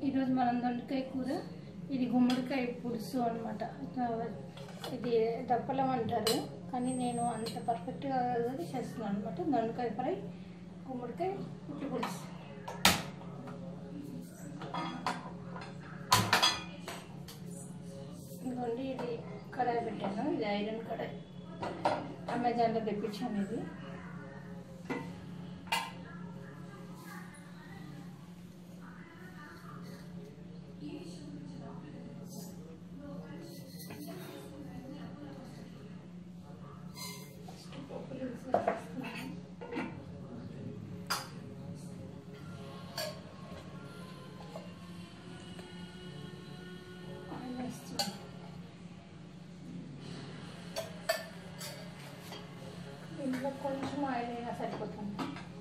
ఈరోజు మనం దొండకాయ కూర ఇది గుమ్మడికాయ పులుసు అనమాట ఇది దప్పలం అంటారు కానీ నేను అంత పర్ఫెక్ట్గా కాదు చేస్తున్నాను అనమాట దొండకాయ ఫ్రై గుమ్మడికాయ పుట్టి పులుసు ఇదిగోండి ఇది కడాయి పెట్టాను ఇది ఐరన్ కడాయి అమెజాన్లో తెప్పించాను ఇది ఆయిల్ వేస్తున్నాను. ఇందులో కొంచెం ఆయిల్ అయినా సరిపోతుంది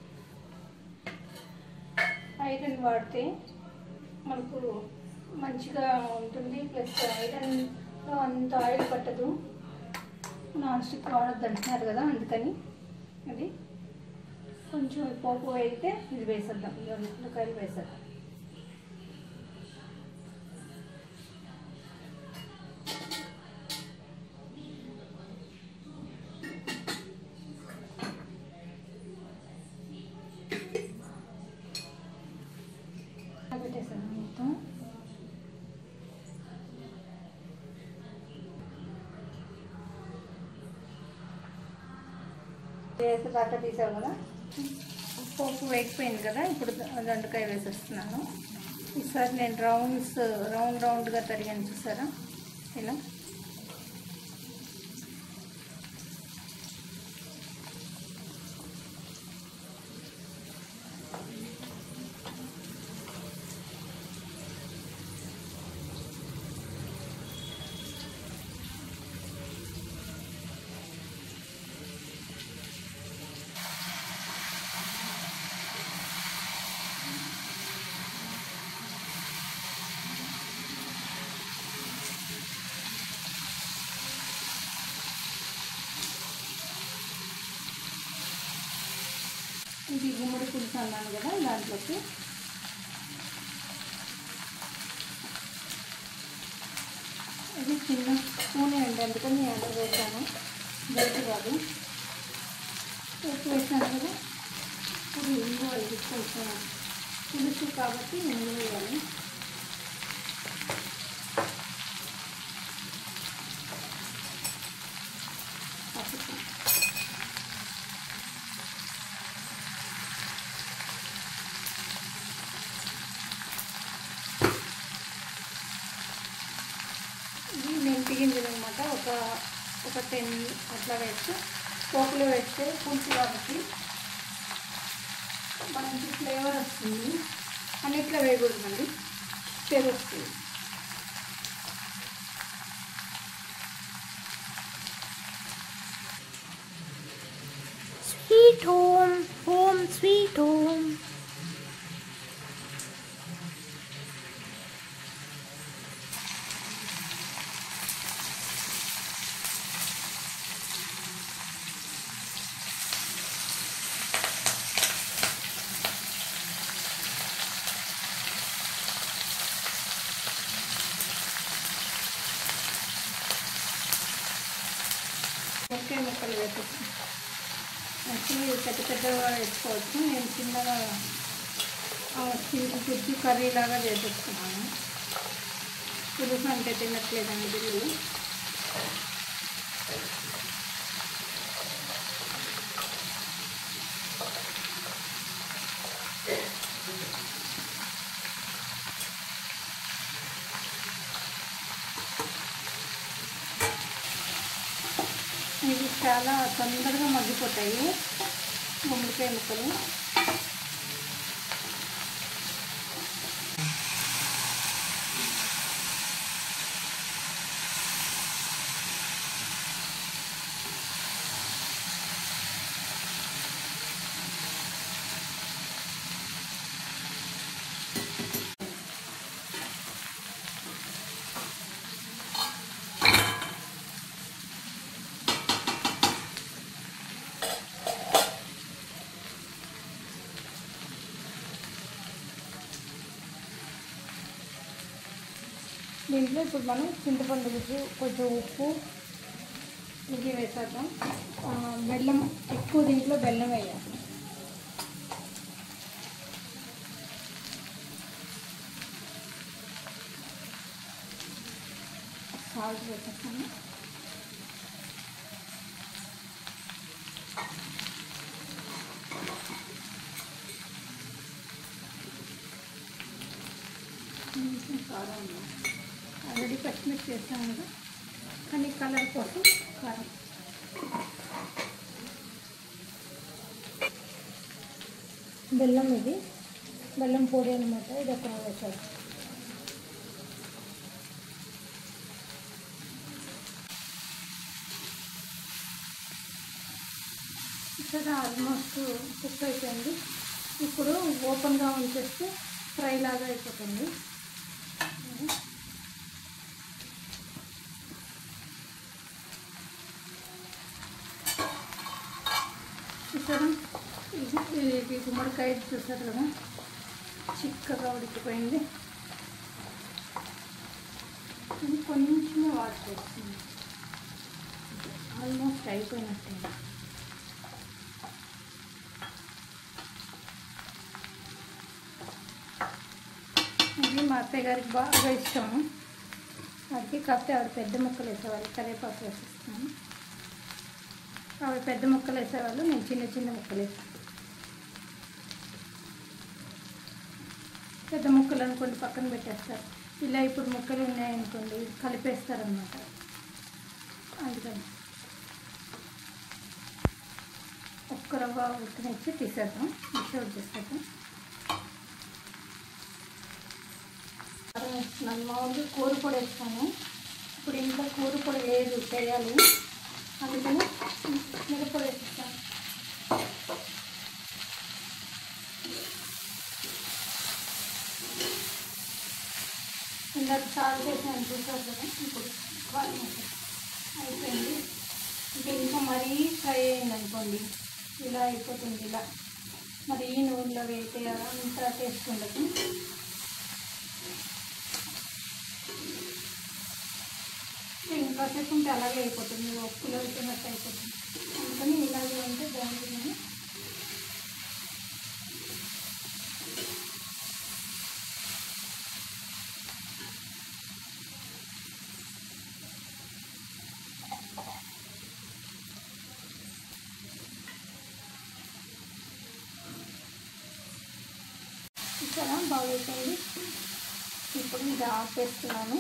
ఐరన్ వాడితే మనకు మంచిగా ఉంటుంది ప్లస్ ఐరన్లో అంత ఆయిల్ పట్టదు నాన్ స్టిక్ వాడద్దు అంటున్నారు కదా అందుకని అది కొంచెం పోపు వేయితే ఇది వేసేద్దాం ఉల్లిపాయలు వేసేద్దాం పెట్టేసాను మొత్తం వేసి దాకా తీసావు కదా పోపు వేగిపోయింది కదా ఇప్పుడు ద- దొండకాయ వేసేస్తున్నాను ఈసారి నేను రౌండ్స్ రౌండ్ రౌండ్గా తరిగాను చూసారా ఇలా ఇది గుమ్మడి పులుసు అన్నాను కదా దాంట్లోకి ఇది చిన్న స్పూనే అండి అందుకని నేను అందులో వేసాను బయట కాదు ఉప్పు వేసాను కదా ఇప్పుడు ఇంగు అది కొంచెం పులుసు కాబట్టి ఇంగు వేయాలి పసుపు ఇది మెంతి గింజలు అనమాట ఒక ఒక టెన్ అట్లా వేస్తే పోపులో వేస్తే పులుసు కాబట్టి మంచి ఫ్లేవర్ వస్తుంది అన్నిట్లో వేయకూడదండి పేరు వస్తుంది Sweet home, home, sweet home. ఒకే ముక్కలు వేసేసి యాక్చువల్లీ పెద్ద పెద్దగా వేసుకోవచ్చు నేను చిన్నగా గుజ్జు కర్రీ లాగా చేసేస్తున్నాను పులుసు అంటే తినట్లేదండి పిల్లలు ఇవి చాలా తొందరగా మగ్గిపోతాయి గుమ్మడికాయ ముక్కలు దీంట్లో ఇప్పుడు మనం చింతపండు గుజ్జు కొంచెం ఉప్పు ఇది వేసేద్దాం ఆ, బెల్లం ఎక్కువ దీంట్లో బెల్లం వేయాలి సాల్ట్ వేసేస్తాను కొంచెం కారం ఆల్రెడీ పచ్చిమిర్చి వేసాను కదా కానీ కలర్ కోసం కారం బెల్లం ఇది బెల్లం పొడి అనమాట ఇది ఒక వేసాడు ఇక్కడ ఆల్మోస్ట్ కుక్ అయిపోయింది ఇప్పుడు ఓపెన్గా ఉంచేస్తే ఫ్రై లాగా అయిపోతుంది చూసారా ఇది ఇది గుమ్మడికాయ చూసారు కదా చిక్కగా ఉడికిపోయింది ఇది కొంచెమే వాటర్ వేస్తుంది ఆల్మోస్ట్ అయిపోయినట్టే ఇది మా అత్తయ్య గారికి బాగా ఇష్టం వారికి కాకపోతే ఆవిడ పెద్ద ముక్కలు వేసేవాళ్ళు కరివేపాకు వేసిస్తాను ఆవిడ పెద్ద ముక్కలు వేసేవాళ్ళు నేను చిన్న చిన్న ముక్కలు వేస్తాను పెద్ద ముక్కలు అనుకోండి పక్కన పెట్టేస్తారు ఇలా ఇప్పుడు ముక్కలు ఉన్నాయనుకోండి కలిపేస్తారనమాట అందుకని ఒక్క రవ్వ ఉక్కనిచ్చి తీసేద్దాం మిక్స్ అవుట్ చేసేద్దాం వేస్తున్నాను మామూలుగా కూర పొడి వేస్తాను ఇప్పుడు ఇంట్లో కూర పొడి లేదు చేయాలి అందుకని మిరపొడి వేస్తాను ఇందాక చాలు చేసాను చూసారు కదా ఇప్పుడు కారం వేసేస్తాను. అయిపోయింది ఇంకా ఇంకా మరీ ఫ్రై అయింది అనుకోండి ఇలా అయిపోతుంది ఇలా మరి ఈ నూనెలో వేస్తే అంత టేస్ట్ ఉండదు ఇంకా సేపు ఉంటే అలాగే అయిపోతుంది ఒప్పులు అయిపోయినట్టు అయిపోతుంది అందుకని ఇలాగే ఉంటే బాగుంటుంది ఇక్కడ బాగా అయిపోయింది ఇప్పుడు ఇది ఆపేస్తున్నాను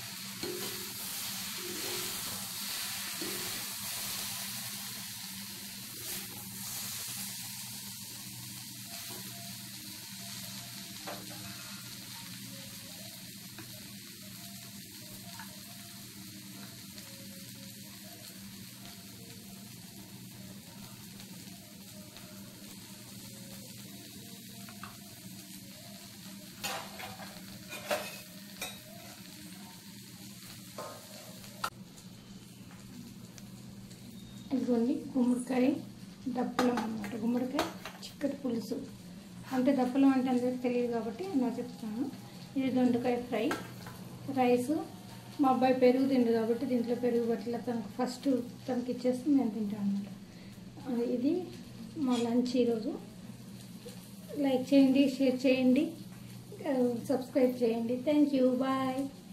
ఇదిగోండి గుమ్మడికాయ దప్పలం అన్నమాట గుమ్మడికాయ చిక్కటి పులుసు అంటే దప్పలం అంటే అందరికి తెలియదు కాబట్టి నా చెప్తాను ఇది దొండకాయ ఫ్రై రైస్ మా అబ్బాయి పెరుగు తిండు కాబట్టి దీంట్లో పెరుగు బట్టల తనకు ఫస్ట్ తనకి ఇచ్చేస్తే నేను తింటాను అనమాట ఇది మా లంచ్ ఈరోజు లైక్ చేయండి షేర్ చేయండి సబ్స్క్రైబ్ చేయండి థ్యాంక్ యూ బాయ్